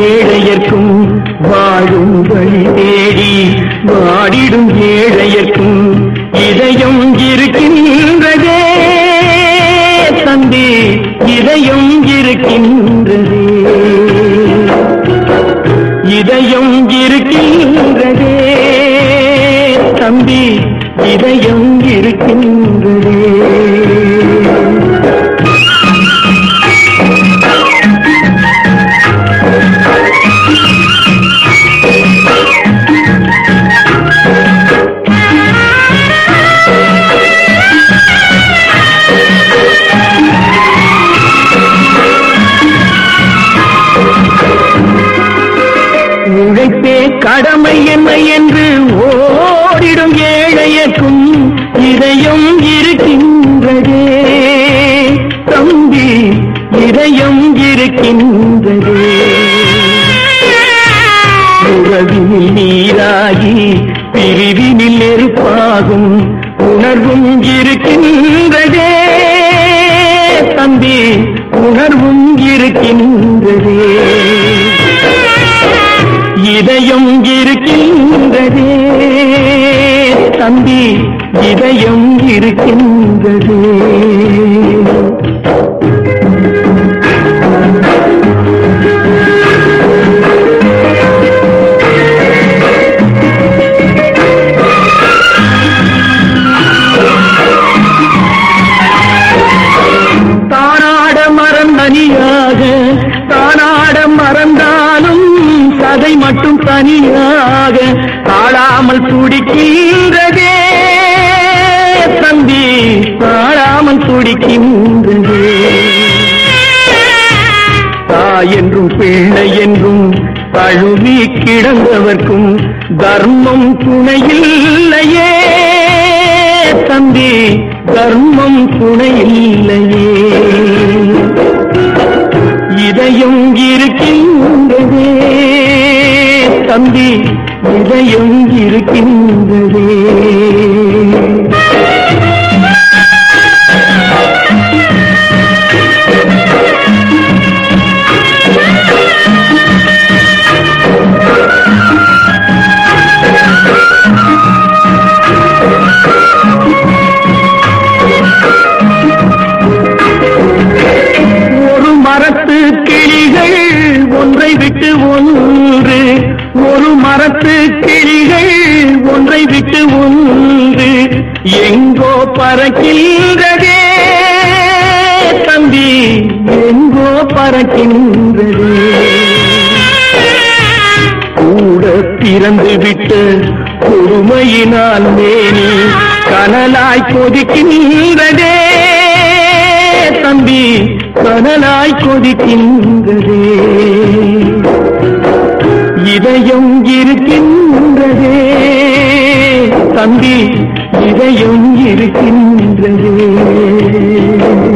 ஏழையர்க்கும் வாழும் வழி தேடி வாடிடும் ஏழையர்க்கும் இதயம் இருக்கின்றதே தம்பி இதயம் இருக்கின்றதே இதயம் இருக்கின்றதே தம்பி இதயம் இருக்கின்றதே உழைப்பே கடமை என்ன என்று ஓடிடும் ஏழையக்கும் இதயம் இருக்கின்றதே தம்பி இதயம் இருக்கின்றதே உறவினில் நீராகி பிரிவினில் நெருப்பாகும் உணர்வும் இருக்கின்றதே தம்பி உணர்வும் இருக்கின்றதே இதயம் இருக்கின்றதே தம்பி இதயம் இருக்கின்றதே தானாட மறந்தனியாக தானாட மறந்தாலும் சதை மட்டும் தனியாக தாழாமல் துடிக்கின்றதே தம்பி தாழாமல் துடிக்கின்றதே தாய் என்றும் பிள்ளை என்றும் தழுவி கிடந்தவர்க்கும் தர்மம் துணையில்லையே தம்பி தர்மம் துணையில்லையே இதயம் இருக்கின்றதே தம்பி இதயம் இருக்கின்றதே ஒரு மரத்து கிளிகள் ஒன்றை விட்டு ஒன்று ஒரு மரத்து கிளிகள் ஒன்றை விட்டு ஒன்று எங்கோ பறக்கின்றதே தம்பி எங்கோ பறக்கின்றதே கூட பிறந்து விட்ட பொறுமையினால் மேனி கனலாய் கொதிக்கின்றதே தம்பி கனலாய் கொதிக்கின்றதே இதயம் இருக்கின்றதே தம்பி இதயம் இருக்கின்றதே